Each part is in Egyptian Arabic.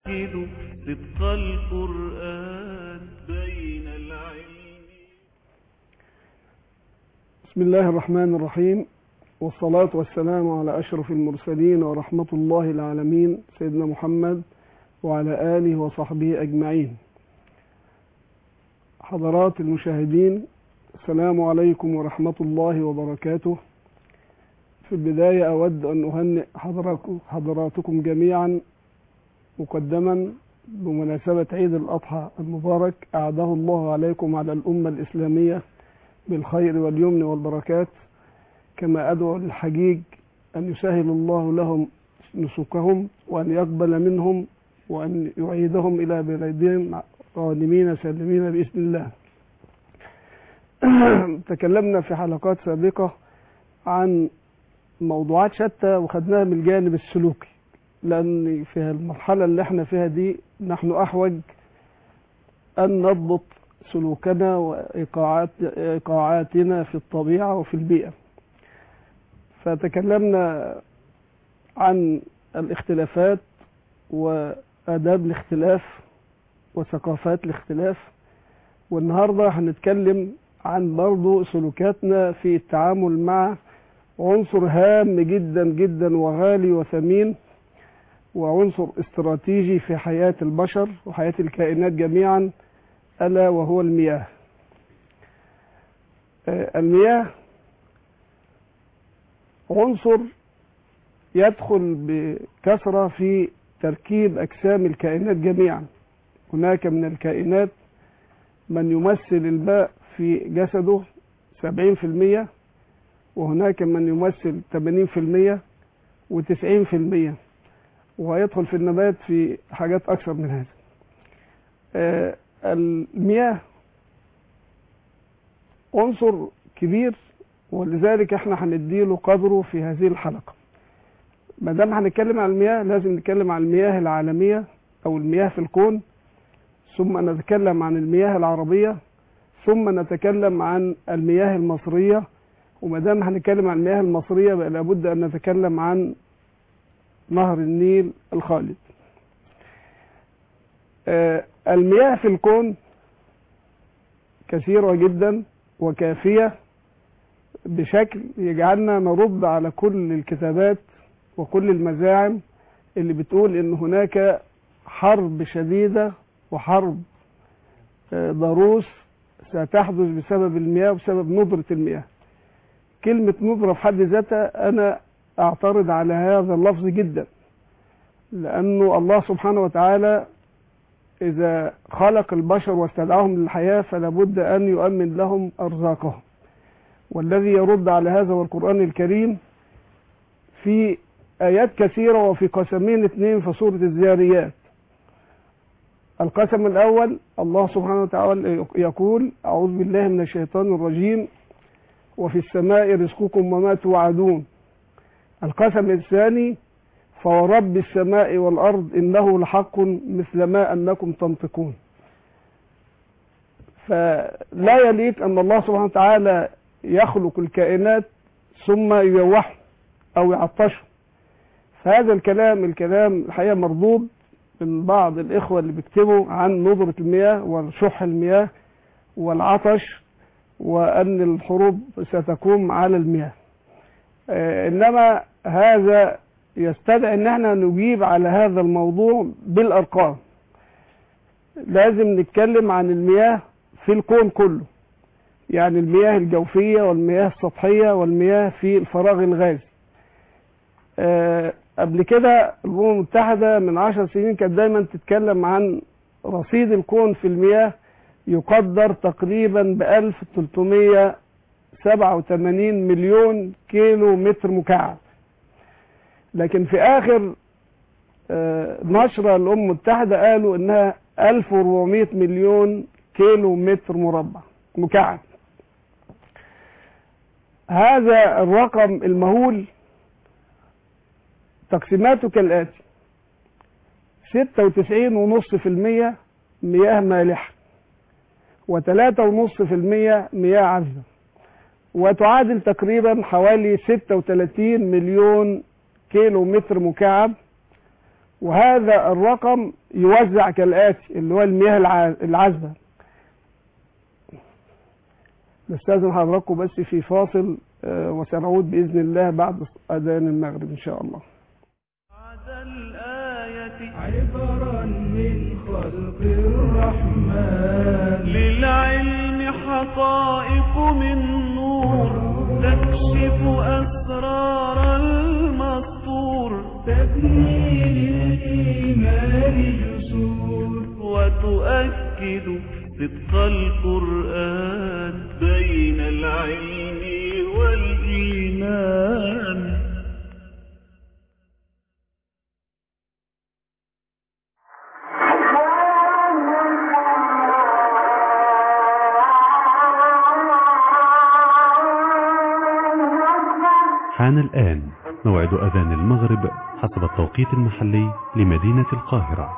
يؤكد صدق القرآن بين العلم بسم الله الرحمن الرحيم والصلاة والسلام على أشرف المرسلين ورحمة الله العالمين سيدنا محمد وعلى آله وصحبه أجمعين حضرات المشاهدين السلام عليكم ورحمة الله وبركاته في البداية أود أن أهنئ حضراتكم, حضراتكم جميعا مقدما بمناسبة عيد الأضحى المبارك أعاده الله عليكم على الأمة الإسلامية بالخير واليمن والبركات كما أدعو للحجيج أن يسهل الله لهم نسكهم وأن يقبل منهم وأن يعيدهم إلى بلادهم غانمين سالمين بإذن الله تكلمنا في حلقات سابقة عن موضوعات شتى وخدناها من الجانب السلوكي لأن في المرحلة اللي احنا فيها دي نحن أحوج أن نضبط سلوكنا وإيقاعات إيقاعاتنا في الطبيعة وفي البيئة فتكلمنا عن الاختلافات وآداب الاختلاف وثقافات الاختلاف والنهاردة هنتكلم عن برضو سلوكاتنا في التعامل مع عنصر هام جدا جدا وغالي وثمين وعنصر استراتيجي في حياة البشر وحياة الكائنات جميعا ألا وهو المياه المياه عنصر يدخل بكثرة في تركيب أجسام الكائنات جميعا هناك من الكائنات من يمثل الماء في جسده 70% وهناك من يمثل 80% و90% ويدخل في النبات في حاجات أكثر من هذا آه المياه عنصر كبير ولذلك احنا هنديله قدره في هذه الحلقة ما دام هنتكلم عن المياه لازم نتكلم عن المياه العالمية أو المياه في الكون ثم نتكلم عن المياه العربية ثم نتكلم عن المياه المصرية وما دام هنتكلم عن المياه المصرية بقى لابد أن نتكلم عن نهر النيل الخالد آه المياه في الكون كثيرة جدا وكافية بشكل يجعلنا نرد على كل الكتابات وكل المزاعم اللي بتقول ان هناك حرب شديدة وحرب آه ضروس ستحدث بسبب المياه وبسبب ندرة المياه كلمة ندرة في حد ذاتها أنا أعترض على هذا اللفظ جدا لأنه الله سبحانه وتعالى إذا خلق البشر واستدعاهم للحياة فلا بد أن يؤمن لهم أرزاقهم والذي يرد على هذا هو القرآن الكريم في آيات كثيرة وفي قسمين اثنين في سورة الزاريات القسم الأول الله سبحانه وتعالى يقول أعوذ بالله من الشيطان الرجيم وفي السماء رزقكم وما توعدون القسم الثاني فورب السماء والأرض إنه لحق مثل ما أنكم تنطقون فلا يليق أن الله سبحانه وتعالى يخلق الكائنات ثم يوحوا أو يعطشوا فهذا الكلام الكلام الحقيقة مردود من بعض الإخوة اللي بيكتبوا عن ندرة المياه وشح المياه والعطش وأن الحروب ستقوم على المياه آه إنما هذا يستدعي ان احنا نجيب على هذا الموضوع بالارقام لازم نتكلم عن المياه في الكون كله يعني المياه الجوفية والمياه السطحية والمياه في الفراغ الغازي أه قبل كده الأمم المتحدة من عشر سنين كانت دايما تتكلم عن رصيد الكون في المياه يقدر تقريبا ب 1387 مليون كيلو متر مكعب لكن في اخر نشرة الامم المتحدة قالوا انها 1400 مليون كيلو متر مربع مكعب هذا الرقم المهول تقسيماته كالآتي 96.5% مياه مالحة و3.5% مياه عذبة وتعادل تقريبا حوالي 36 مليون كيلو متر مكعب وهذا الرقم يوزع كالآتي اللي هو المياه الع- العذبة نستاذن حضراتكم بس في فاصل آه، وسنعود بإذن الله بعد أذان المغرب إن شاء الله بعد الآية عبرا من خلق الرحمن للعلم حقائق من نور تكشف أسرار المسطور تبني للإيمان جسور وتؤكد صدق القرآن بين العلم والإيمان حان الآن موعد أذان المغرب حسب التوقيت المحلي لمدينة القاهرة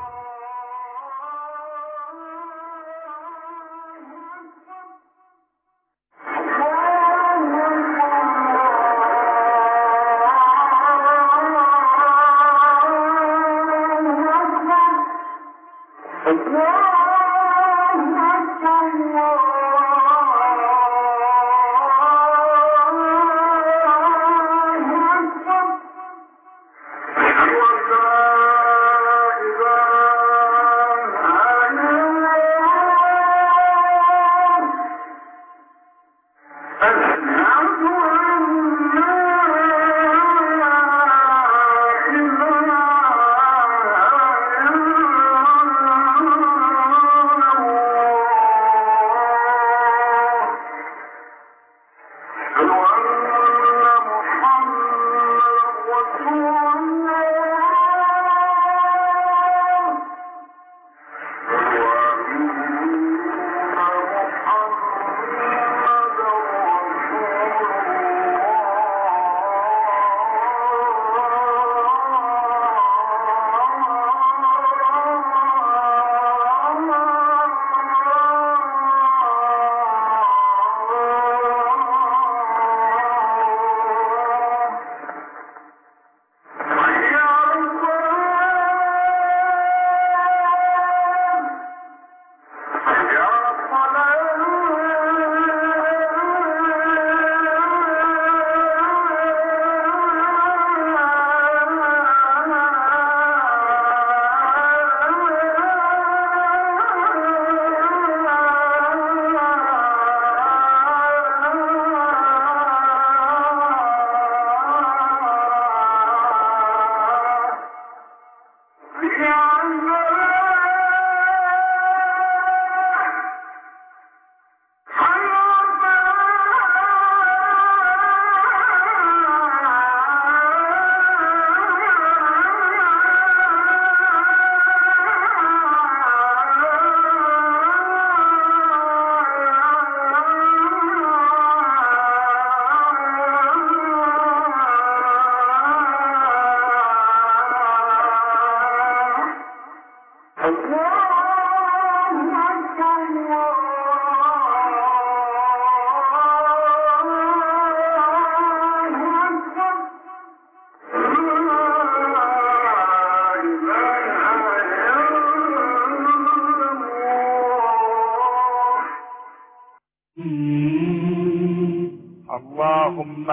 اللهم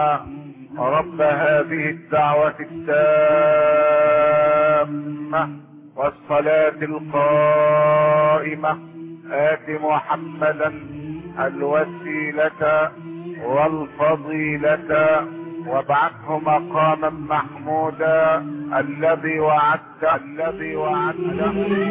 رب هذه الدعوة التامة والصلاة القائمة آت محمدا الوسيلة والفضيلة وابعثه مقاما محمودا الذي وعدت الذي وعدته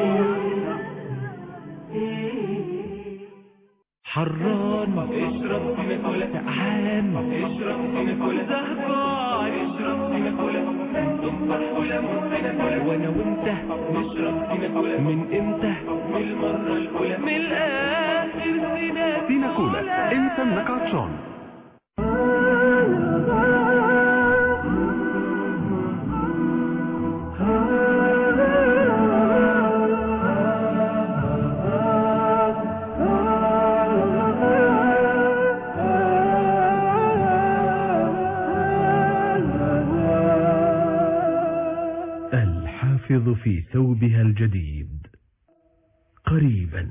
حران اشرب سنة سقعان اشرب سنة زهقان اشرب سنة تفرح ولا وانا وانت نشرب سنة من امتى من المرة الأولى من الآخر سنة سينا كولا انت انك عطشان الحافظ في قريبا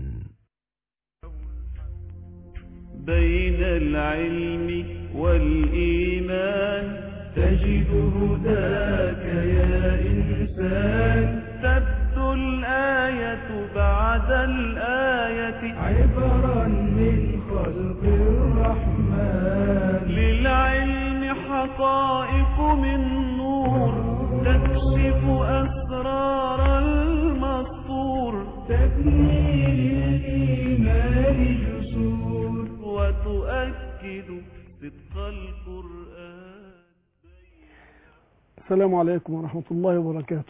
بين العلم والإيمان تجد هداك يا إنسان تبدو الآية بعد الآية عبرا من خلق الرحمن للعلم حقائق من نور تكشف أسرار المسطور تبني للإيمان جسور وتؤكد صدق القرآن السلام عليكم ورحمة الله وبركاته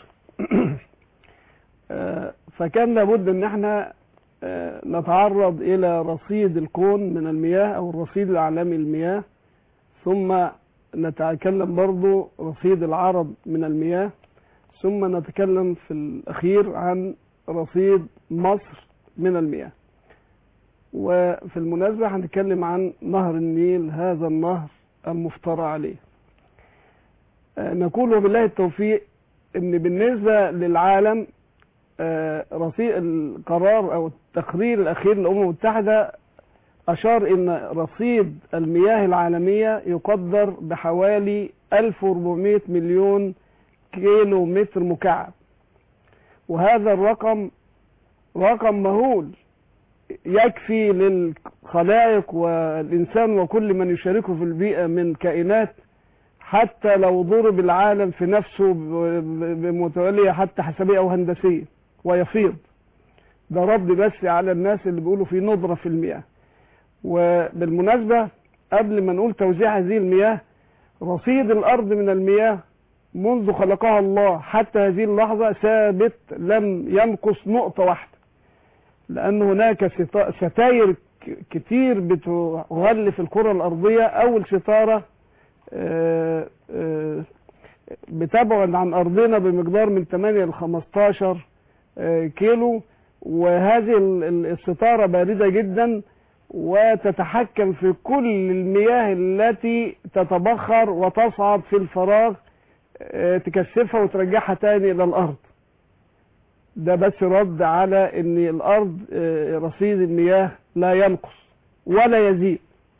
آه، فكان لابد ان احنا آه، نتعرض الى رصيد الكون من المياه او الرصيد العالمي للمياه ثم نتكلم برضو رصيد العرب من المياه ثم نتكلم في الاخير عن رصيد مصر من المياه وفي المناسبة هنتكلم عن نهر النيل هذا النهر المفترى عليه آه، نقول وبالله التوفيق ان بالنسبة للعالم آه، رصيد القرار او التقرير الاخير للامم المتحدة اشار ان رصيد المياه العالمية يقدر بحوالي 1400 مليون كيلو متر مكعب وهذا الرقم رقم مهول يكفي للخلائق والإنسان وكل من يشاركه في البيئة من كائنات حتى لو ضرب العالم في نفسه ب- ب- بمتولية حتى حسابية أو هندسية ويفيض ده رد بس على الناس اللي بيقولوا في ندرة في المياه وبالمناسبة قبل ما نقول توزيع هذه المياه رصيد الأرض من المياه منذ خلقها الله حتى هذه اللحظة ثابت لم ينقص نقطة واحدة لأن هناك ستا- ستاير ك- كتير بتغلف الكرة الأرضية أول ستارة آه، آه، بتبعد عن أرضنا بمقدار من 8 ل 15 آه، كيلو وهذه ال- ال- الستارة باردة جدا وتتحكم في كل المياه التي تتبخر وتصعد في الفراغ آه، تكثفها وترجعها تاني إلى الأرض ده بس رد على ان الارض آه، رصيد المياه لا ينقص ولا يزيد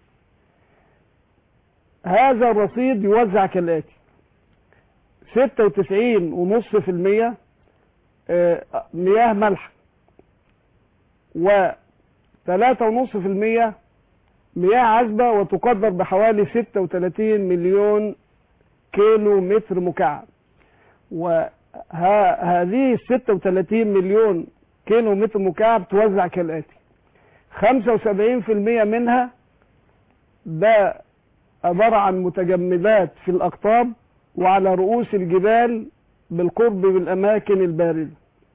هذا الرصيد يوزع كالاتي 96 ونص في المية آه، مياه مالحة و 3 ونص في المية مياه عذبة وتقدر بحوالي 36 مليون كيلو متر مكعب وهذه ال 36 مليون كيلو متر مكعب توزع كالآتي 75% منها ده عبارة عن متجمدات في الأقطاب وعلى رؤوس الجبال بالقرب من الأماكن الباردة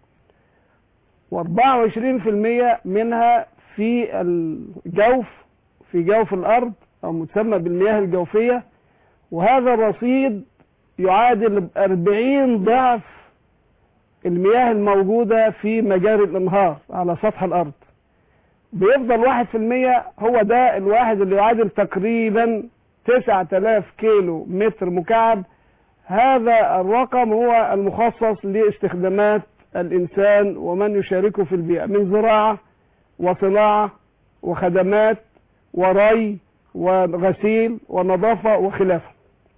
و24% منها في الجوف في جوف الأرض أو مسمى بالمياه الجوفية وهذا الرصيد يعادل 40 ضعف المياه الموجودة في مجاري الانهار على سطح الارض بيفضل واحد في المية هو ده الواحد اللي يعادل تقريبا 9000 كيلو متر مكعب هذا الرقم هو المخصص لاستخدامات الانسان ومن يشاركه في البيئة من زراعة وصناعة وخدمات وري وغسيل ونظافة وخلافه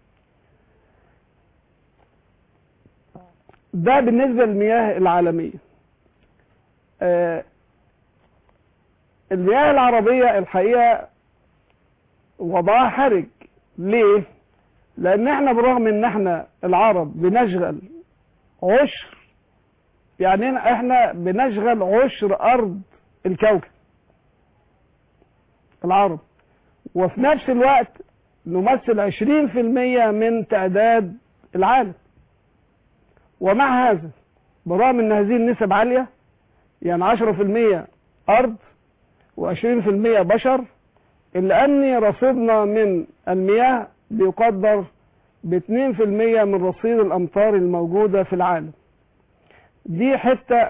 ده بالنسبة للمياه العالمية آه، المياه العربية الحقيقة وضعها حرج ليه لان احنا برغم ان احنا العرب بنشغل عشر يعني احنا بنشغل عشر ارض الكوكب العرب وفي نفس الوقت نمثل عشرين في المية من تعداد العالم ومع هذا برغم ان هذه النسب عالية يعني عشرة في المية ارض وعشرين في المية بشر الا ان رصيدنا من المياه بيقدر باتنين في المية من رصيد الامطار الموجودة في العالم دي حتة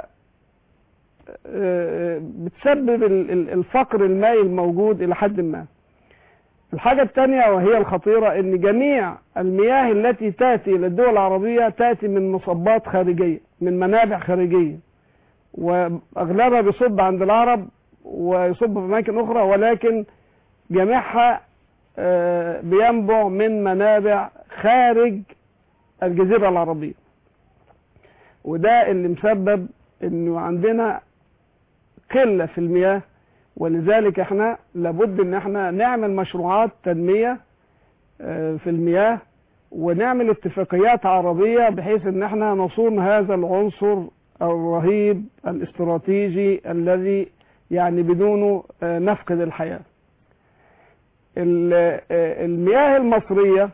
آه، بتسبب ال- ال- الفقر المائي الموجود الى حد ما الحاجة الثانية وهي الخطيرة ان جميع المياه التي تأتي الى الدول العربية تأتي من مصبات خارجية من منابع خارجية واغلبها بيصب عند العرب ويصب في اماكن اخرى ولكن جميعها آه، بينبع من منابع خارج الجزيره العربيه وده اللي مسبب انه عندنا قله في المياه ولذلك احنا لابد ان احنا نعمل مشروعات تنميه آه، في المياه ونعمل اتفاقيات عربيه بحيث ان احنا نصون هذا العنصر الرهيب الاستراتيجي الذي يعني بدونه آه، نفقد الحياه. ال- آه، المياه المصريه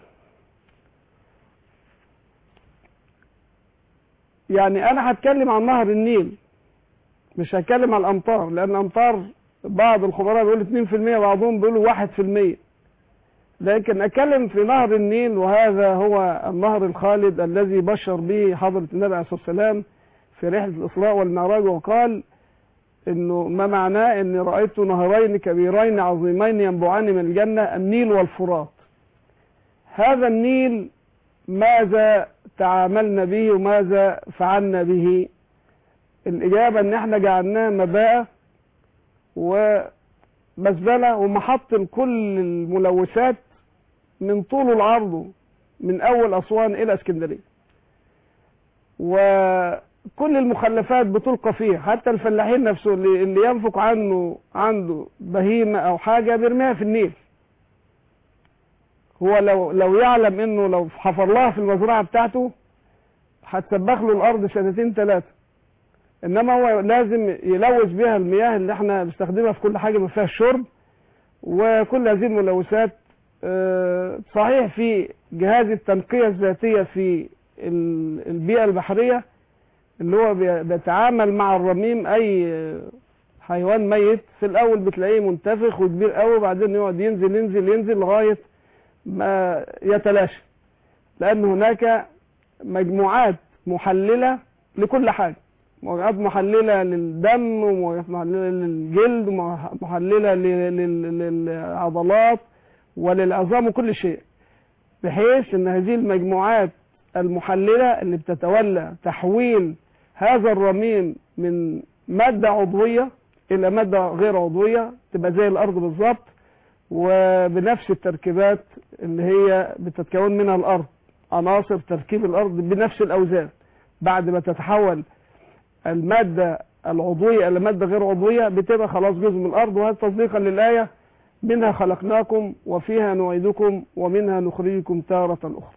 يعني انا هتكلم عن نهر النيل مش هتكلم عن الامطار لان الامطار بعض الخبراء بيقولوا 2% بعضهم بيقولوا 1% لكن اتكلم في نهر النيل وهذا هو النهر الخالد الذي بشر به حضرة النبي عليه الصلاة والسلام في رحلة الإسراء والمعراج وقال انه ما معناه اني رأيت نهرين كبيرين عظيمين ينبوعان من الجنة النيل والفرات هذا النيل ماذا تعاملنا به وماذا فعلنا به الإجابة ان احنا جعلناه مباء ومزبلة ومحط لكل الملوثات من طول العرض من أول أسوان إلى اسكندرية وكل المخلفات بتلقى فيه حتى الفلاحين نفسه اللي, اللي ينفق عنه عنده بهيمة أو حاجة بيرميها في النيل هو لو لو يعلم انه لو حفر لها في المزرعه بتاعته هتسبخ له الارض سنتين ثلاثه انما هو لازم يلوث بها المياه اللي احنا بنستخدمها في كل حاجه ما فيها الشرب وكل هذه الملوثات آه، صحيح في جهاز التنقيه الذاتيه في ال- البيئه البحريه اللي هو بي- بيتعامل مع الرميم اي آه، حيوان ميت في الاول بتلاقيه منتفخ وكبير قوي وبعدين يقعد ينزل ينزل ينزل لغايه ما يتلاشى لان هناك مجموعات محلله لكل حاجه مجموعات محلله للدم ومجموعات محلله للجلد ومحلله لل- لل- للعضلات وللعظام وكل شيء بحيث ان هذه المجموعات المحلله اللي بتتولى تحويل هذا الرميم من ماده عضويه الى ماده غير عضويه تبقى زي الارض بالظبط وبنفس التركيبات اللي هي بتتكون منها الارض عناصر تركيب الارض بنفس الاوزان بعد ما تتحول الماده العضويه الى ماده غير عضويه بتبقى خلاص جزء من الارض وهذا تصديقا للايه منها خلقناكم وفيها نعيدكم ومنها نخرجكم تارة أخرى.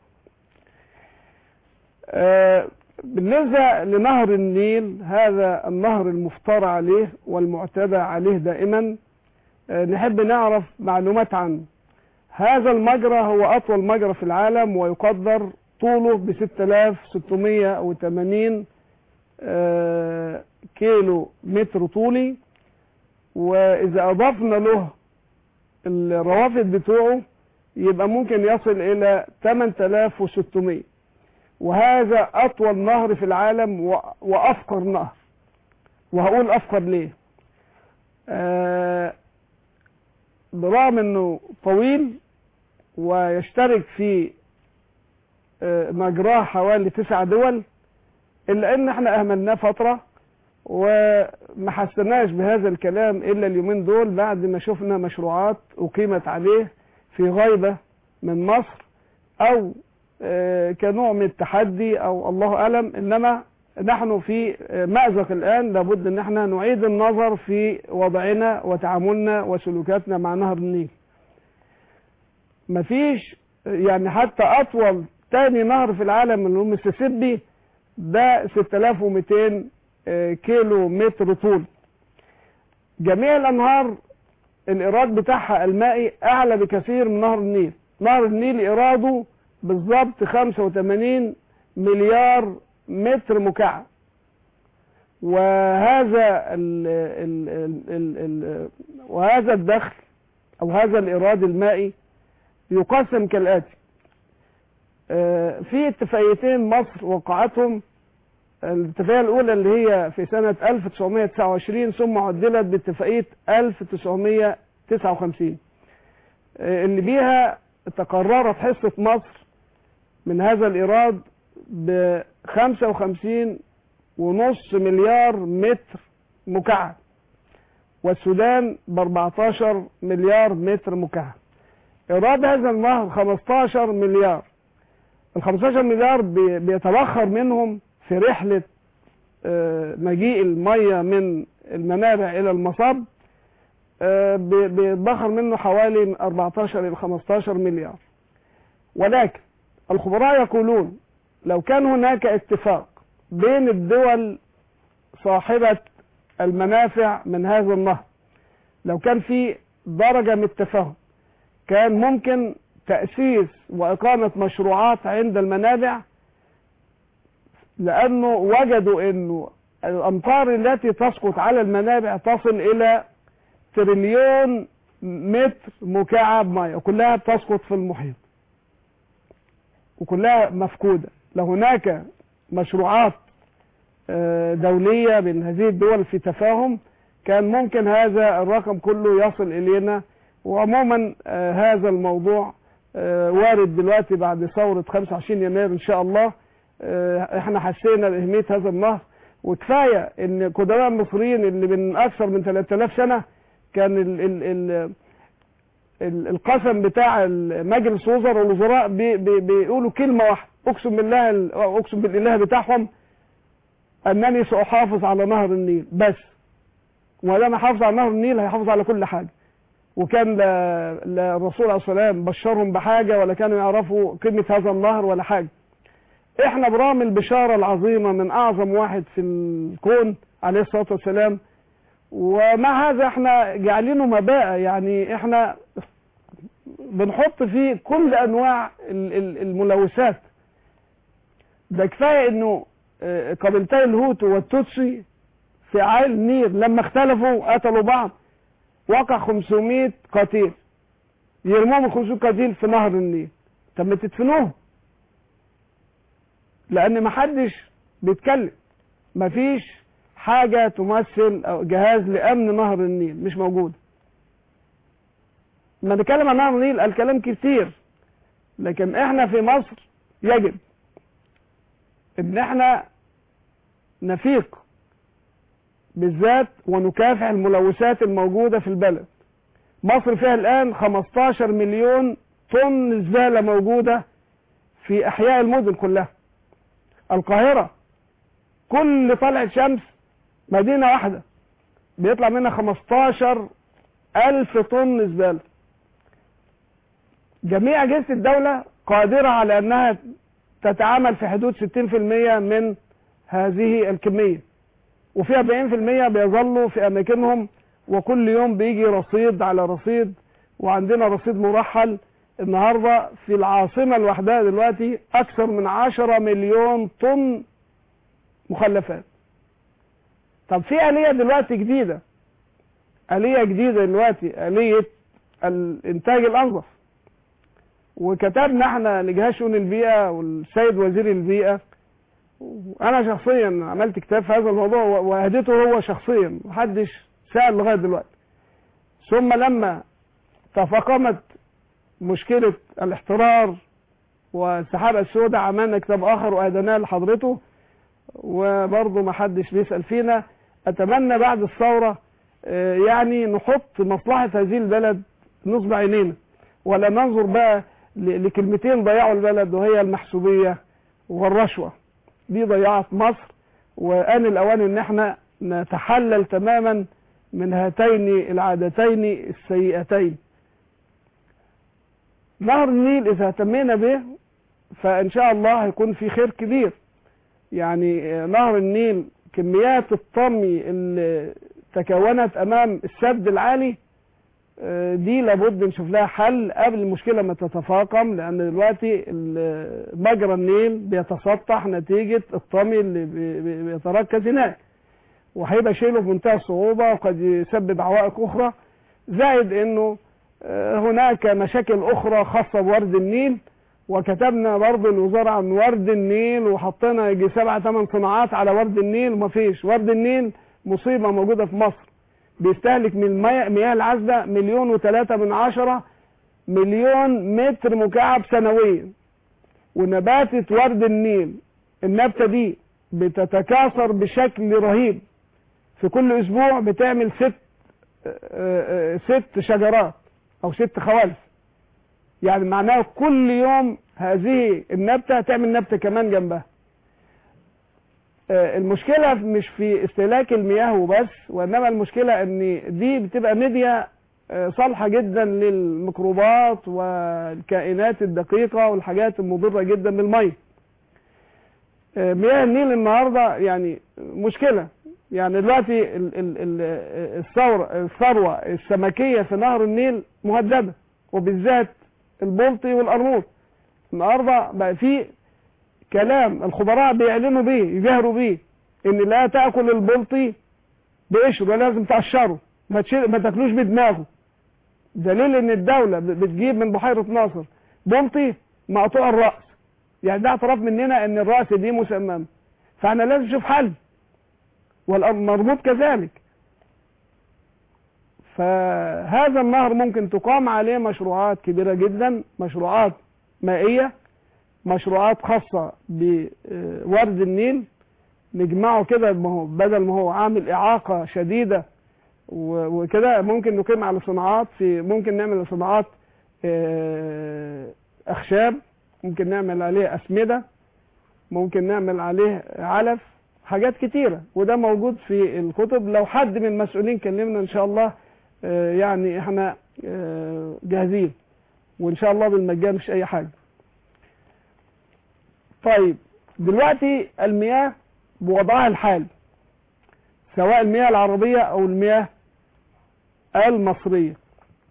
آه، بالنسبة لنهر النيل هذا النهر المفترى عليه والمعتدى عليه دائما آه، نحب نعرف معلومات عنه هذا المجرى هو أطول مجرى في العالم ويقدر طوله ب 6680 آه، كيلو متر طولي وإذا أضفنا له الروافد بتوعه يبقى ممكن يصل إلى 8600 وهذا أطول نهر في العالم و- وأفقر نهر وهقول أفقر ليه آه برغم انه طويل ويشترك في آه، مجراه حوالي تسع دول الا ان احنا اهملناه فتره وما حسناش بهذا الكلام الا اليومين دول بعد ما شفنا مشروعات اقيمت عليه في غيبه من مصر او آه، كنوع من التحدي او الله اعلم انما نحن في آه، مأزق الان لابد ان احنا نعيد النظر في وضعنا وتعاملنا وسلوكاتنا مع نهر النيل مفيش يعني حتى اطول تاني نهر في العالم اللي هو ميسيسيبي ده 6200 آه، كيلو متر طول جميع الانهار الايراد بتاعها المائي اعلى بكثير من نهر النيل نهر النيل ايراده بالظبط 85 مليار متر مكعب وهذا ال ال ال ال ال وهذا الدخل او هذا الايراد المائي يقسم كالاتي آه، في اتفاقيتين مصر وقعتهم الاتفاقية الأولى اللي هي في سنة 1929 ثم عدلت باتفاقية 1959 آه، اللي بيها تقررت حصة مصر من هذا الإيراد ب 55 ونص مليار متر مكعب والسودان ب 14 مليار متر مكعب إيراد هذا النهر 15 مليار ال 15 مليار بي- بيتبخر منهم في رحلة آه، مجيء المية من المنابع إلى المصب آه، بي- بيتبخر منه حوالي 14 إلى 15 مليار ولكن الخبراء يقولون لو كان هناك اتفاق بين الدول صاحبة المنافع من هذا النهر لو كان في درجة من التفاهم كان ممكن تأسيس وإقامة مشروعات عند المنابع لأنه وجدوا أنه الأمطار التي تسقط على المنابع تصل إلى تريليون متر مكعب مياه وكلها بتسقط في المحيط وكلها مفقودة لو هناك مشروعات آه، دولية بين هذه الدول في تفاهم كان ممكن هذا الرقم كله يصل إلينا وعموما آه، هذا الموضوع آه، وارد دلوقتي بعد ثورة 25 يناير إن شاء الله آه، احنا حسينا بأهمية هذا النهر وكفاية ان قدماء المصريين اللي من اكثر من 3000 سنة كان ال ال ال ال- القسم بتاع مجلس وزراء والوزراء بي بي بيقولوا كلمة واحدة اقسم بالله ال- اقسم بالاله بتاعهم انني ساحافظ على نهر النيل بس وما دام احافظ على نهر النيل هيحافظ على كل حاجة وكان لا, لا الرسول عليه الصلاة والسلام بشرهم بحاجة ولا كانوا يعرفوا قيمة هذا النهر ولا حاجة احنا برغم البشارة العظيمة من اعظم واحد في الكون عليه الصلاة والسلام ومع هذا احنا جعلينه مباء يعني احنا بنحط فيه كل انواع ال- ال- الملوثات ده كفاية انه اه، قبيلتي الهوتو والتوتسي في عائل النيل لما اختلفوا قتلوا بعض وقع 500 قتيل يرموهم ال 500 قتيل في نهر النيل طب ما تدفنوهم لان محدش بيتكلم مفيش حاجة تمثل أو جهاز لأمن نهر النيل مش موجود لما نتكلم عن نهر النيل الكلام كتير لكن احنا في مصر يجب ان احنا نفيق بالذات ونكافح الملوثات الموجودة في البلد مصر فيها الآن 15 مليون طن زبالة موجودة في أحياء المدن كلها القاهرة كل طلعة شمس مدينة واحدة بيطلع منها 15 ألف طن زبالة جميع أجهزة الدولة قادرة على أنها تتعامل في حدود 60% من هذه الكمية وفي 40% بيظلوا في أماكنهم وكل يوم بيجي رصيد على رصيد وعندنا رصيد مرحل النهاردة في العاصمة لوحدها دلوقتي أكثر من 10 مليون طن مخلفات طب في آلية دلوقتي جديدة آلية جديدة دلوقتي آلية الإنتاج الأنظف وكتبنا احنا لجهاز شؤون البيئة والسيد وزير البيئة وأنا شخصيا عملت كتاب في هذا الموضوع وهديته هو شخصيا محدش سأل لغاية دلوقتي ثم لما تفاقمت مشكلة الاحترار والسحابة السوداء عملنا كتاب آخر وأهدناه لحضرته وبرضه ما حدش بيسأل فينا أتمنى بعد الثورة آه، يعني نحط مصلحة هذه البلد نصب عينينا ولا ننظر بقى ل- لكلمتين ضيعوا البلد وهي المحسوبية والرشوة دي ضيعت مصر وآن الأوان إن احنا نتحلل تماما من هاتين العادتين السيئتين نهر النيل إذا اهتمينا به فإن شاء الله هيكون في خير كبير يعني آه، نهر النيل كميات الطمي اللي تكونت أمام السد العالي آه، دي لابد نشوف لها حل قبل المشكلة ما تتفاقم لأن دلوقتي ال- مجرى النيل بيتسطح نتيجة الطمي اللي بي- بي- بيتركز هناك وهيبقى شيله بمنتهى الصعوبة وقد يسبب عوائق أخرى زائد أنه آه، هناك مشاكل أخرى خاصة بورد النيل وكتبنا برضه الوزارة عن ورد النيل وحطينا يجي سبعة ثمان صناعات على ورد النيل ومفيش ورد النيل مصيبة موجودة في مصر بيستهلك من المياه المياه العذبة مليون وثلاثة من عشرة مليون متر مكعب سنويا ونباتة ورد النيل النبتة دي بتتكاثر بشكل رهيب في كل اسبوع بتعمل ست آه، آه، ست شجرات او ست خوالف يعني معناه كل يوم هذه النبتة تعمل نبتة كمان جنبها آه، المشكلة مش في استهلاك المياه وبس وإنما المشكلة إن دي بتبقى ميديا آه، صالحة جدا للميكروبات والكائنات الدقيقة والحاجات المضرة جدا بالمية آه، مياه النيل النهاردة يعني مشكلة يعني دلوقتي ال- ال- ال- الثورة الثروة السمكية في نهر النيل مهددة وبالذات البلطي والقرموط النهارده بقى في كلام الخبراء بيعلنوا بيه يجهروا بيه ان لا تاكل البلطي بقشره لازم تقشره ما تشيل ما تاكلوش بدماغه دليل ان الدوله ب- بتجيب من بحيره ناصر بلطي مقطوع الراس يعني ده اعتراف مننا ان الراس دي مسممه فاحنا لازم نشوف حل والمربوط كذلك فهذا النهر ممكن تقام عليه مشروعات كبيرة جدا مشروعات مائية مشروعات خاصة بورد النيل نجمعه كده ما هو بدل ما هو عامل إعاقة شديدة و- وكده ممكن نقيم على صناعات في ممكن نعمل صناعات آه، أخشاب ممكن نعمل عليه أسمدة ممكن نعمل عليه علف حاجات كتيرة وده موجود في الكتب لو حد من المسؤولين كلمنا إن شاء الله آه، يعني احنا آه، جاهزين وان شاء الله بالمجان مش اي حاجة طيب دلوقتي المياه بوضعها الحالي سواء المياه العربية او المياه المصرية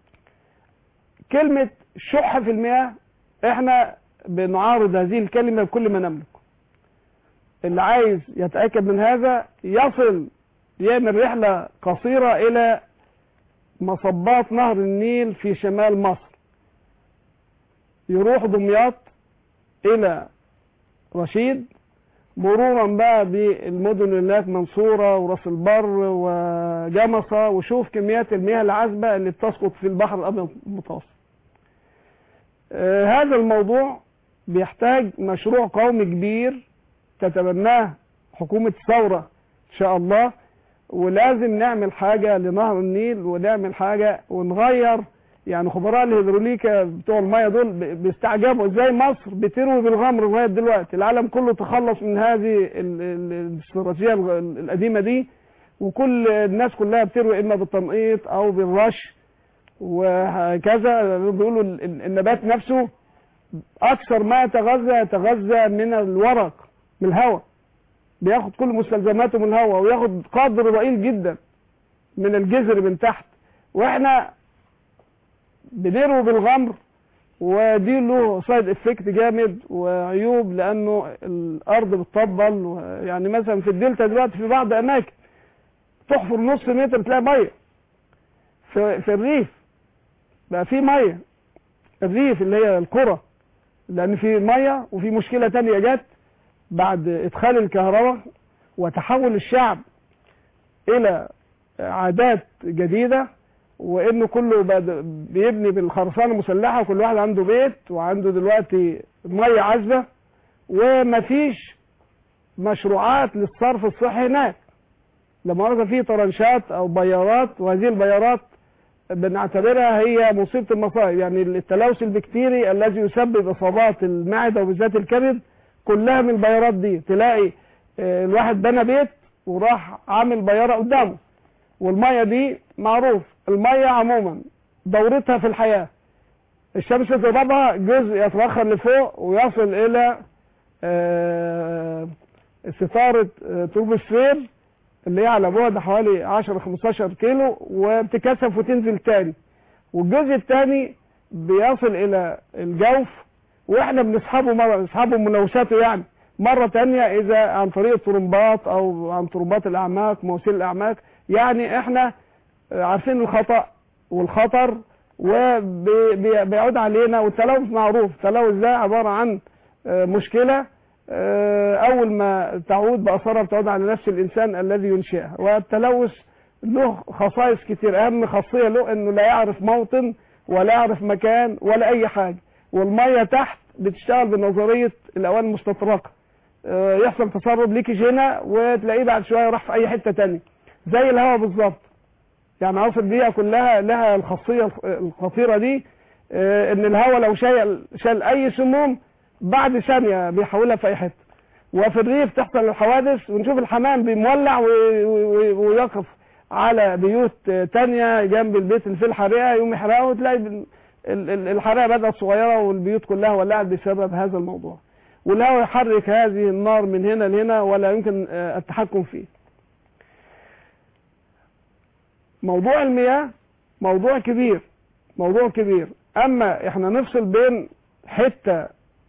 كلمة شح في المياه احنا بنعارض هذه الكلمة بكل ما نملك اللي عايز يتأكد من هذا يصل يعمل رحلة قصيرة الى مصبات نهر النيل في شمال مصر يروح دمياط الى رشيد مرورا بقى بالمدن اللي هناك منصورة وراس البر وجمصة وشوف كميات المياه العذبة اللي بتسقط في البحر الأبيض المتوسط آه هذا الموضوع بيحتاج مشروع قومي كبير تتبناه حكومة الثورة إن شاء الله ولازم نعمل حاجة لنهر النيل ونعمل حاجة ونغير يعني خبراء الهيدروليكا بتوع المية دول ب- بيستعجبوا ازاي مصر بتروي بالغمر لغاية دلوقتي العالم كله تخلص من هذه ال- ال- الاستراتيجية الغ- القديمة دي وكل الناس كلها بتروي اما بالتنقيط او بالرش وهكذا بيقولوا ال- ال- النبات نفسه اكثر ما يتغذى يتغذى من الورق من الهواء بياخد كل مستلزماته من الهواء وياخد قدر ضئيل جدا من الجذر من تحت واحنا بنروي بالغمر ودي له سايد افكت جامد وعيوب لانه الارض بتطبل و- يعني مثلا في الدلتا دلوقتي في بعض اماكن تحفر نص متر تلاقي ميه في, في الريف بقى في ميه الريف اللي هي القرى لان في ميه وفي مشكله تانية جت بعد ادخال الكهرباء وتحول الشعب الى عادات جديده وانه كله بد- بيبني بالخرسانه المسلحه وكل واحد عنده بيت وعنده دلوقتي ميه عذبه ومفيش مشروعات للصرف الصحي هناك لما ورد في طرنشات او بيارات وهذه البيارات بنعتبرها هي مصيبه المصائب يعني التلوث البكتيري الذي يسبب اصابات المعده وبالذات الكبد كلها من البيارات دي تلاقي آه، الواحد بنى بيت وراح عامل بياره قدامه والميه دي معروف الميه عموما دورتها في الحياه الشمس تضربها جزء يتبخر لفوق ويصل الى آه، ستاره آه، تروبوسفير اللي هي على بعد حوالي 10 15 كيلو وبتكثف وتنزل تاني والجزء الثاني بيصل الى الجوف واحنا بنسحبه مره بنسحبه ملوثاته يعني مره تانية اذا عن طريق الطرمبات او عن طرمبات الاعماق مواسير الاعماق يعني احنا عارفين الخطا والخطر وبيعود علينا والتلوث معروف التلوث ده عباره عن آه، مشكله آه، اول ما تعود باثارها بتعود على نفس الانسان الذي ينشئها والتلوث له خصائص كتير اهم خاصيه له انه لا يعرف موطن ولا يعرف مكان ولا اي حاجه والميه تحت بتشتغل بنظريه الاواني المستطرقه آه، يحصل تسرب ليكج هنا وتلاقيه بعد شويه راح في اي حته تانية زي الهواء بالظبط يعني عناصر البيئه كلها لها الخاصيه الخ- الخطيره دي آه، ان الهواء لو شال شال اي سموم بعد ثانيه بيحولها في اي حته وفي الريف تحصل الحوادث ونشوف الحمام بيمولع و- و- و- ويقف على بيوت آه، تانية جنب البيت اللي فيه الحريقه يقوم يحرقه وتلاقي ال- ال- ال- الحريقه بدات صغيره والبيوت كلها ولعت بسبب هذا الموضوع والهواء يحرك هذه النار من هنا لهنا ولا يمكن آه، التحكم فيه موضوع المياه موضوع كبير موضوع كبير اما احنا نفصل بين حتة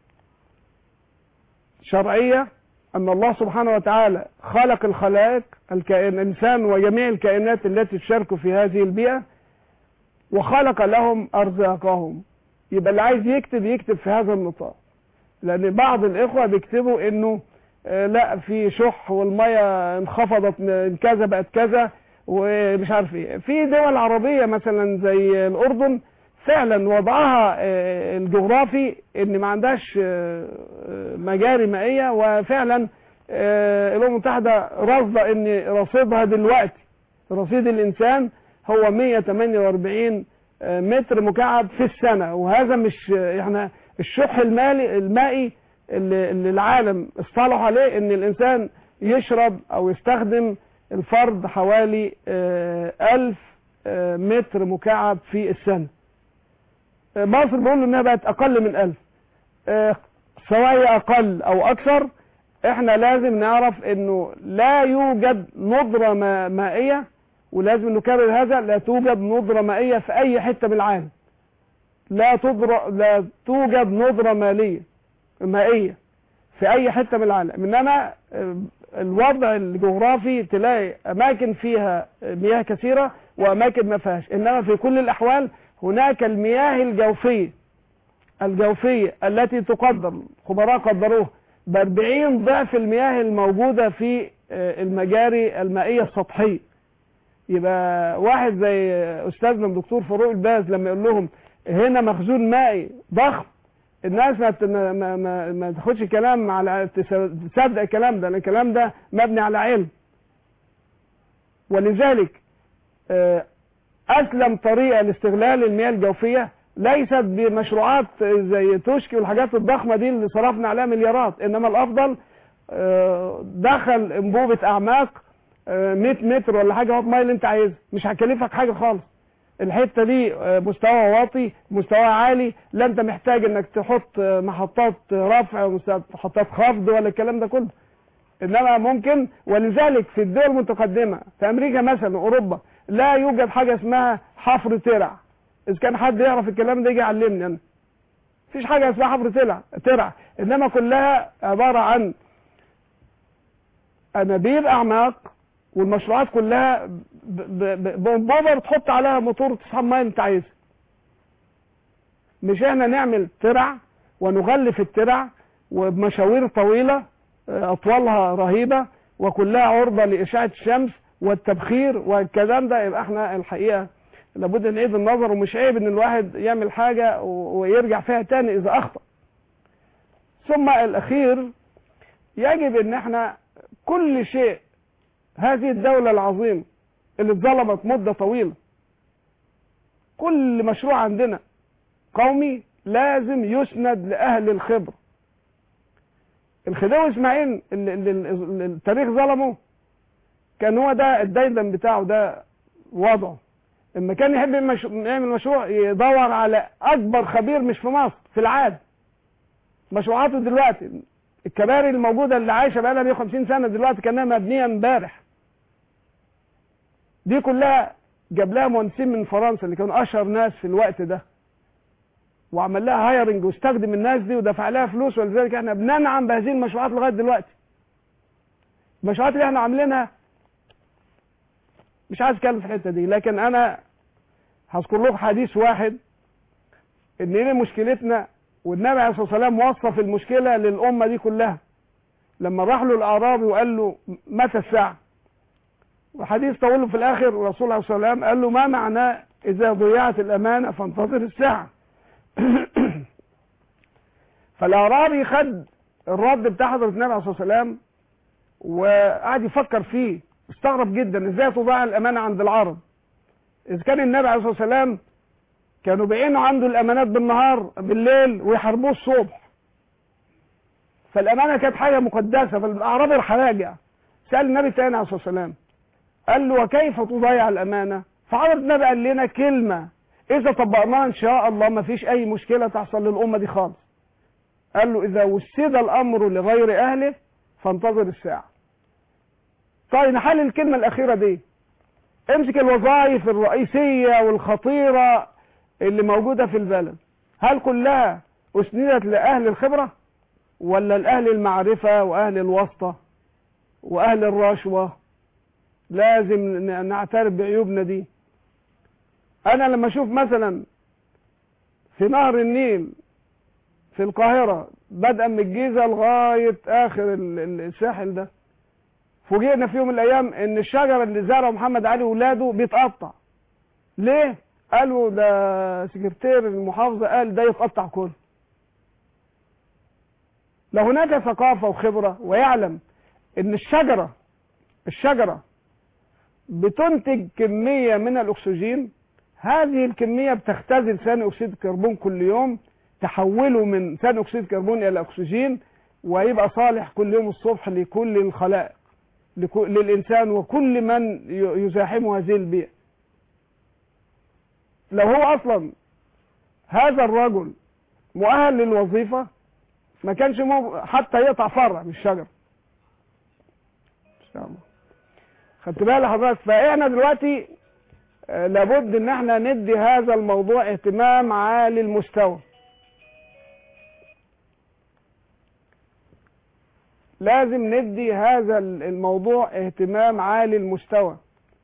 شرعية ان الله سبحانه وتعالى خلق الخلائق الكائن الانسان وجميع الكائنات التي تشارك في هذه البيئة وخلق لهم ارزاقهم يبقى اللي عايز يكتب يكتب في هذا النطاق لان بعض الاخوة بيكتبوا انه آه، لا في شح والمية انخفضت من كذا بقت كذا ومش عارف ايه في دول عربية مثلا زي الاردن فعلا وضعها آه، الجغرافي ان ما عندهاش آه، آه، مجاري مائية وفعلا آه، الامم المتحدة راصدة ان رصيدها دلوقتي رصيد الانسان هو 148 آه، متر مكعب في السنة وهذا مش آه، احنا الشح المالي المائي اللي اللي العالم اصطلح عليه ان الانسان يشرب او يستخدم الفرد حوالي آه، ألف آه، متر مكعب في السنة آه، مصر بيقولوا انها بقت اقل من ألف آه، سواء هي اقل او اكثر احنا لازم نعرف انه لا يوجد ندرة ما- مائية ولازم نكرر هذا لا توجد ندرة مائية في اي حتة من العالم لا تدر لا توجد ندرة مالية مائية في اي حتة من العالم انما آه، الوضع الجغرافي تلاقي اماكن فيها مياه كثيرة واماكن ما فيهاش انما في كل الاحوال هناك المياه الجوفية الجوفية التي تقدر خبراء قدروها ب 40 ضعف المياه الموجودة في آه، المجاري المائية السطحية يبقى واحد زي استاذنا الدكتور فاروق الباز لما يقول لهم هنا مخزون مائي ضخم الناس ما ت- ما ما, ما, ما تاخدش كلام على تس- تصدق الكلام ده لان الكلام ده مبني على علم ولذلك آه، اسلم طريقه لاستغلال المياه الجوفيه ليست بمشروعات زي توشكي والحاجات الضخمه دي اللي صرفنا عليها مليارات انما الافضل آه، دخل انبوبه اعماق آه، 100 متر ولا حاجه هات ميه اللي انت عايزها مش هكلفك حاجه خالص الحته دي آه، مستوى واطي مستوى عالي لا انت محتاج انك تحط آه، محطات رفع ومحطات خفض ولا الكلام ده كله انما ممكن ولذلك في الدول المتقدمه في امريكا مثلا اوروبا لا يوجد حاجه اسمها حفر ترع اذا كان حد يعرف الكلام ده يجي يعلمني انا مفيش حاجه اسمها حفر ترع ترع انما كلها عباره عن انابيب اعماق والمشروعات كلها ب- ب- ب- بانبوبه بتحط عليها موتور تسحب ميه انت عايزها مش احنا نعمل ترع ونغلف الترع وبمشاوير طويله آه، اطوالها رهيبه وكلها عرضه لاشعه الشمس والتبخير والكلام ده يبقى احنا الحقيقه لابد نعيد النظر ومش عيب ان الواحد يعمل حاجه و- ويرجع فيها تاني اذا اخطا ثم الاخير يجب ان احنا كل شيء هذه الدولة العظيمة اللي اتظلمت مدة طويلة كل مشروع عندنا قومي لازم يسند لأهل الخبرة الخديوي اسماعيل اللي, اللي, اللي التاريخ ظلمه كان هو ده الديدن بتاعه ده وضعه لما كان يحب يمش- يعمل مشروع يدور على اكبر خبير مش في مصر في العالم مشروعاته دلوقتي الكباري الموجوده اللي عايشه بقى لها 150 سنه دلوقتي كانها مبنيه امبارح دي كلها جاب لها مهندسين من فرنسا اللي كانوا اشهر ناس في الوقت ده وعمل لها هايرنج واستخدم الناس دي ودفع لها فلوس ولذلك احنا بننعم بهذه المشروعات لغايه دلوقتي المشروعات اللي احنا عاملينها مش عايز اتكلم في الحته دي لكن انا هذكر لكم حديث واحد ان ايه مشكلتنا والنبي عليه الصلاه والسلام وصف المشكله للامه دي كلها لما راح له الاعرابي وقال له متى الساعه وحديث طويل في الاخر الرسول عليه الصلاه والسلام قال له ما معناه اذا ضيعت الامانه فانتظر الساعه فالاعرابي خد الرد بتاع حضرة النبي عليه الصلاة والسلام وقعد يفكر فيه استغرب جدا ازاي تضاع الامانة عند العرب اذا كان النبي عليه الصلاة والسلام كانوا بيعينوا عنده الامانات بالنهار بالليل ويحاربوه الصبح فالامانة كانت حاجة مقدسة فالاعرابي راح راجع سأل النبي تاني عليه الصلاة والسلام قال له وكيف تضيع الامانة فحضرة النبي قال لنا كلمة اذا طبقناها ان شاء الله ما فيش اي مشكلة تحصل للامة دي خالص قال له اذا وسد الامر لغير اهله فانتظر الساعة طيب نحل الكلمة الاخيرة دي امسك الوظائف الرئيسية والخطيرة اللي موجودة في البلد هل كلها اسندت لاهل الخبرة ولا لاهل المعرفة واهل الواسطة واهل الرشوة لازم ن- نعترف بعيوبنا دي انا لما اشوف مثلا في نهر النيل في القاهرة بدءا من الجيزة لغاية اخر ال- ال- الساحل ده فوجئنا في يوم من الايام ان الشجرة اللي زرعه محمد علي ولاده بيتقطع ليه قالوا ده سكرتير المحافظة قال ده يتقطع كله لو هناك ثقافة وخبرة ويعلم ان الشجرة الشجرة بتنتج كمية من الاكسجين هذه الكمية بتختزل ثاني اكسيد الكربون كل يوم تحوله من ثاني اكسيد الكربون الى اكسجين ويبقى صالح كل يوم الصبح لكل الخلائق لكو- للانسان وكل من ي- يزاحمه هذه البيئة لو هو اصلا هذا الرجل مؤهل للوظيفة ما كانش مو حتى يقطع فرع من الشجر ان شاء الله خدت بالك حضرتك فاحنا دلوقتي آه، لابد ان احنا ندي هذا الموضوع اهتمام عالي المستوى لازم ندي هذا الموضوع اهتمام عالي المستوى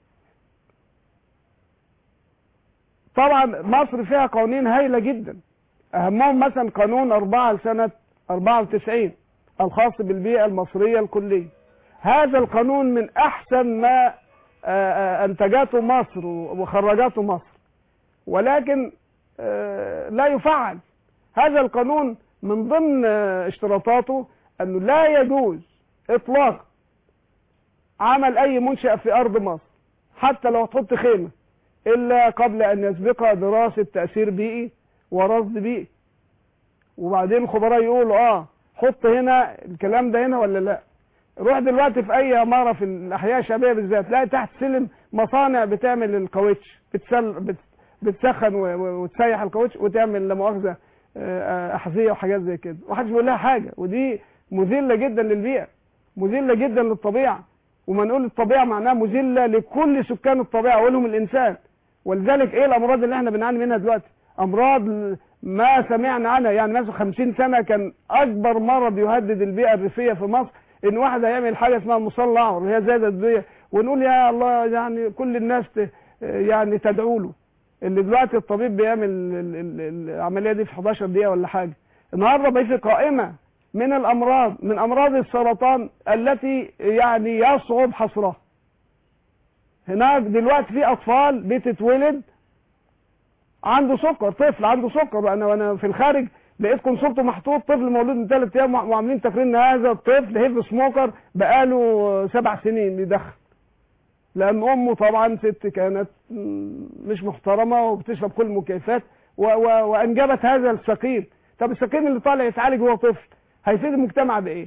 طبعا مصر فيها قوانين هايلة جدا اهمهم مثلا قانون 4 لسنة 94 الخاص بالبيئة المصرية الكلية هذا القانون من احسن ما آه، آه، انتجته مصر وخرجته مصر ولكن آه، لا يفعل هذا القانون من ضمن آه، اشتراطاته انه لا يجوز اطلاقا عمل اي منشأ في ارض مصر حتى لو تحط خيمة الا قبل ان يسبقها دراسة تأثير بيئي ورصد بيئي وبعدين الخبراء يقولوا اه حط هنا الكلام ده هنا ولا لا روح دلوقتي في اي عماره في الاحياء الشعبيه بالذات تلاقي تحت سلم مصانع بتعمل الكاوتش بتسل بت بتسخن و- و- وتسيح الكاوتش وتعمل لا مؤاخذه آه، احذيه وحاجات زي كده ومحدش بيقول لها حاجه ودي مذله جدا للبيئه مذله جدا للطبيعه وما نقول الطبيعه معناها مذله لكل سكان الطبيعه اولهم الانسان ولذلك ايه الامراض اللي احنا بنعاني منها دلوقتي امراض ما سمعنا عنها يعني مثلا 50 سنه كان اكبر مرض يهدد البيئه الريفيه في مصر ان واحد هيعمل حاجه اسمها مصلى اعور هي زادت الدنيا ونقول يا الله يعني كل الناس ت- يعني تدعو له اللي دلوقتي الطبيب بيعمل ال- ال- العمليه دي في 11 دقيقه ولا حاجه النهارده بقى في قائمه من الامراض من امراض السرطان التي يعني يصعب حصرها هناك دلوقتي في اطفال بتتولد عنده سكر طفل عنده سكر انا وانا في الخارج لقيت كونسولته محطوط طفل مولود من ثلاث ايام وعاملين تقرير ان هذا الطفل هيف سموكر بقاله سبع سنين بيدخن لان امه طبعا ست كانت مم، مش محترمه وبتشرب كل المكيفات و- و- وانجبت هذا السقيم طب السقيم اللي طالع يتعالج وهو طفل هيفيد المجتمع بايه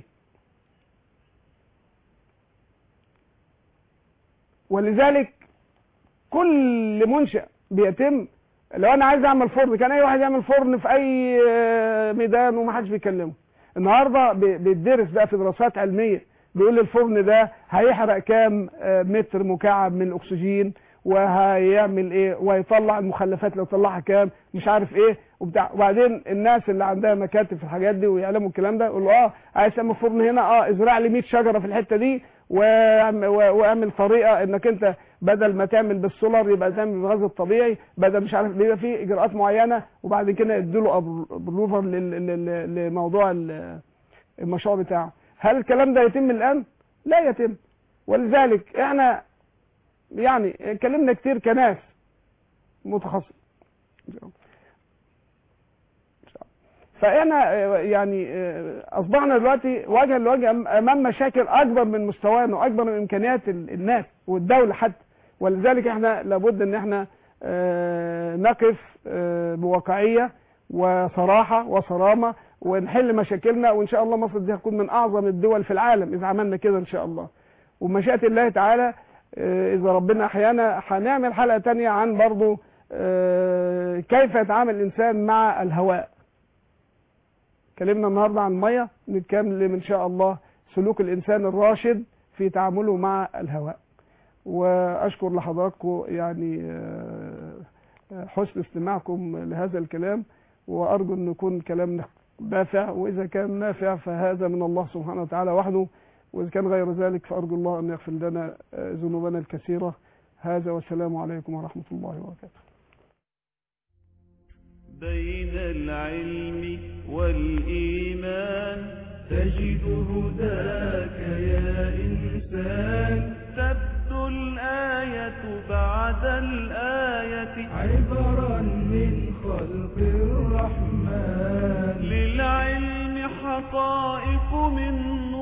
ولذلك كل منشأ بيتم لو انا عايز اعمل فرن كان اي واحد يعمل فرن في اي آه، ميدان ومحدش بيكلمه النهارده بي- بيدرس بقى في دراسات علميه بيقول الفرن ده هيحرق كام آه، متر مكعب من الاكسجين وهيعمل ايه وهيطلع المخلفات اللي طلعها كام مش عارف ايه وبتاع وبعدين الناس اللي عندها مكاتب في الحاجات دي ويعلموا الكلام ده يقولوا اه عايز تعمل فرن هنا اه ازرع لي 100 شجره في الحته دي واعم- و- واعمل طريقه انك انت بدل ما تعمل بالسولار يبقى تعمل بالغاز الطبيعي بدل مش عارف بيبقى في اجراءات معينه وبعد كده يدوا له ابروفر لموضوع ال- المشروع بتاعه هل الكلام ده يتم الان لا يتم ولذلك احنا يعني اتكلمنا كتير كناس متخصص فاحنا آه، يعني آه، اصبحنا دلوقتي وجها لوجه أم- امام مشاكل اكبر من مستوانا واكبر من امكانيات ال- الناس والدوله حتى ولذلك احنا لابد ان احنا آه، نقف آه، بواقعيه وصراحه وصرامه ونحل مشاكلنا وان شاء الله مصر دي هتكون من اعظم الدول في العالم اذا عملنا كده ان شاء الله ومشيئه الله تعالى آه، اذا ربنا احيانا هنعمل حلقه تانية عن برضو آه، كيف يتعامل الانسان مع الهواء اتكلمنا النهارده عن الميه نتكلم ان شاء الله سلوك الانسان الراشد في تعامله مع الهواء واشكر لحضراتكم يعني آه، آه، حسن استماعكم لهذا الكلام وارجو ان يكون كلامنا نافع واذا كان نافع فهذا من الله سبحانه وتعالى وحده واذا كان غير ذلك فارجو الله ان يغفر لنا آه، ذنوبنا الكثيره هذا والسلام عليكم ورحمه الله وبركاته بين العلم والإيمان تجد هداك يا إنسان تبدو الآية بعد الآية عبرا من خلق الرحمن للعلم حقائق من نور